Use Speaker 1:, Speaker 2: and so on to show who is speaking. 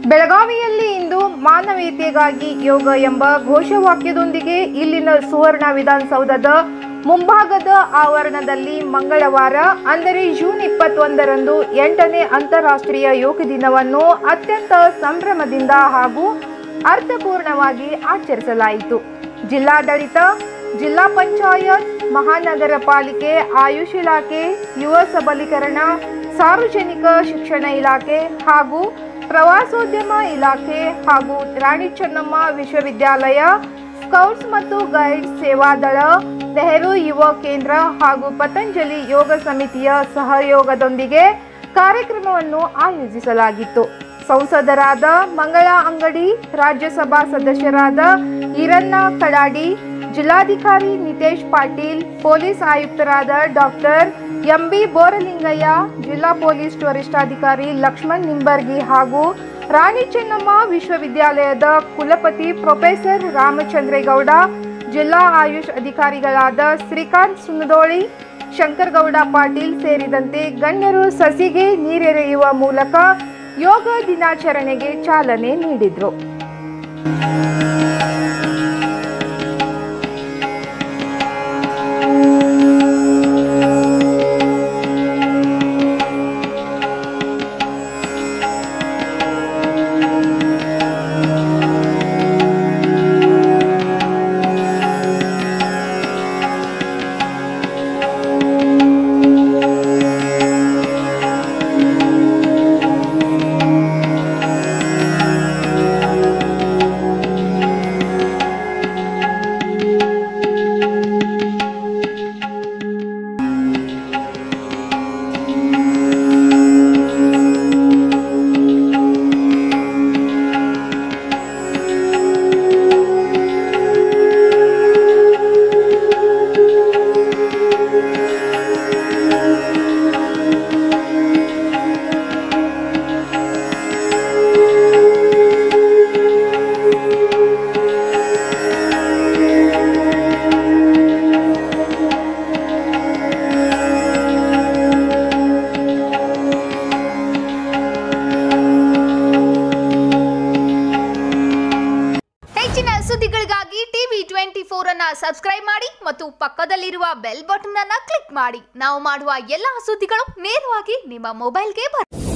Speaker 1: ಬೆಳಗಾವಿಯಲ್ಲಿ ಇಂದು ಮಾನವೀಯತೆಗಾಗಿ ಯೋಗ ಎಂಬ ಘೋಷವಾಕ್ಯದೊಂದಿಗೆ ಇಲ್ಲಿನ ಸುವರ್ಣ ವಿಧಾನಸೌಧದ ಮುಂಭಾಗದ ಆವರಣದಲ್ಲಿ ಮಂಗಳವಾರ ಅಂದರೆ ಜೂನ್ ಇಪ್ಪತ್ತೊಂದರಂದು ಎಂಟನೇ ಅಂತಾರಾಷ್ಟ್ರೀಯ ಯೋಗ ದಿನವನ್ನು ಅತ್ಯಂತ ಸಂಭ್ರಮದಿಂದ ಹಾಗೂ ಅರ್ಥಪೂರ್ಣವಾಗಿ ಆಚರಿಸಲಾಯಿತು ಜಿಲ್ಲಾಡಳಿತ ಜಿಲ್ಲಾ ಪಂಚಾಯತ್ ಮಹಾನಗರ ಪಾಲಿಕೆ ಆಯುಷ್ ಇಲಾಖೆ ಯುವ ಸಬಲೀಕರಣ ಸಾರ್ವಜನಿಕ ಶಿಕ್ಷಣ ಇಲಾಖೆ ಹಾಗೂ ಪ್ರವಾಸೋದ್ಯಮ ಇಲಾಖೆ ಹಾಗೂ ರಾಣಿ ಚೆನ್ನಮ್ಮ ವಿಶ್ವವಿದ್ಯಾಲಯ ಸ್ಕೌಟ್ಸ್ ಮತ್ತು ಗೈಡ್ಸ್ ಸೇವಾದಳ ನೆಹರು ಯುವ ಕೇಂದ್ರ ಹಾಗೂ ಪತಂಜಲಿ ಯೋಗ ಸಮಿತಿಯ ಸಹಯೋಗದೊಂದಿಗೆ ಕಾರ್ಯಕ್ರಮವನ್ನು ಆಯೋಜಿಸಲಾಗಿತ್ತು ಸಂಸದರಾದ ಮಂಗಳಾ ಅಂಗಡಿ ರಾಜ್ಯಸಭಾ ಸದಸ್ಯರಾದ ಈರಣ್ಣ ಕಡಾಡಿ ಜಿಲ್ಲಾಧಿಕಾರಿ ನಿತೇಶ್ ಪಾಟೀಲ್ ಪೊಲೀಸ್ ಆಯುಕ್ತರಾದ ಡಾಕ್ಟರ್ ಎಂಬಿ ಬೋರಲಿಂಗಯ್ಯ ಜಿಲ್ಲಾ ಪೊಲೀಸ್ ವರಿಷ್ಠಾಧಿಕಾರಿ ಲಕ್ಷ್ಮಣ್ ನಿಂಬರ್ಗಿ ಹಾಗೂ ರಾಣಿ ಚೆನ್ನಮ್ಮ ವಿಶ್ವವಿದ್ಯಾಲಯದ ಕುಲಪತಿ ಪ್ರೊಫೆಸರ್ ರಾಮಚಂದ್ರೇಗೌಡ ಜಿಲ್ಲಾ ಆಯುಷ್ ಅಧಿಕಾರಿಗಳಾದ ಶ್ರೀಕಾಂತ್ ಸುನದೋಳಿ ಶಂಕರಗೌಡ ಪಾಟೀಲ್ ಸೇರಿದಂತೆ ಗಣ್ಯರು ಸಸಿಗೆ ನೀರೆರೆಯುವ ಮೂಲಕ ಯೋಗ ದಿನಾಚರಣೆಗೆ ಚಾಲನೆ ನೀಡಿದರು
Speaker 2: ಹೆಚ್ಚಿನ ಸುದ್ದಿಗಳಿಗಾಗಿ ಟಿವಿ ಟ್ವೆಂಟಿ ಫೋರ್ ಅನ್ನ ಸಬ್ಸ್ಕ್ರೈಬ್ ಮಾಡಿ ಮತ್ತು ಪಕ್ಕದಲ್ಲಿರುವ ಬೆಲ್ ಬಟನ್ ಅನ್ನ ಕ್ಲಿಕ್ ಮಾಡಿ ನಾವು ಮಾಡುವ ಎಲ್ಲಾ ಸುದ್ದಿಗಳು ನೇರವಾಗಿ ನಿಮ್ಮ ಮೊಬೈಲ್ಗೆ ಬರುತ್ತೆ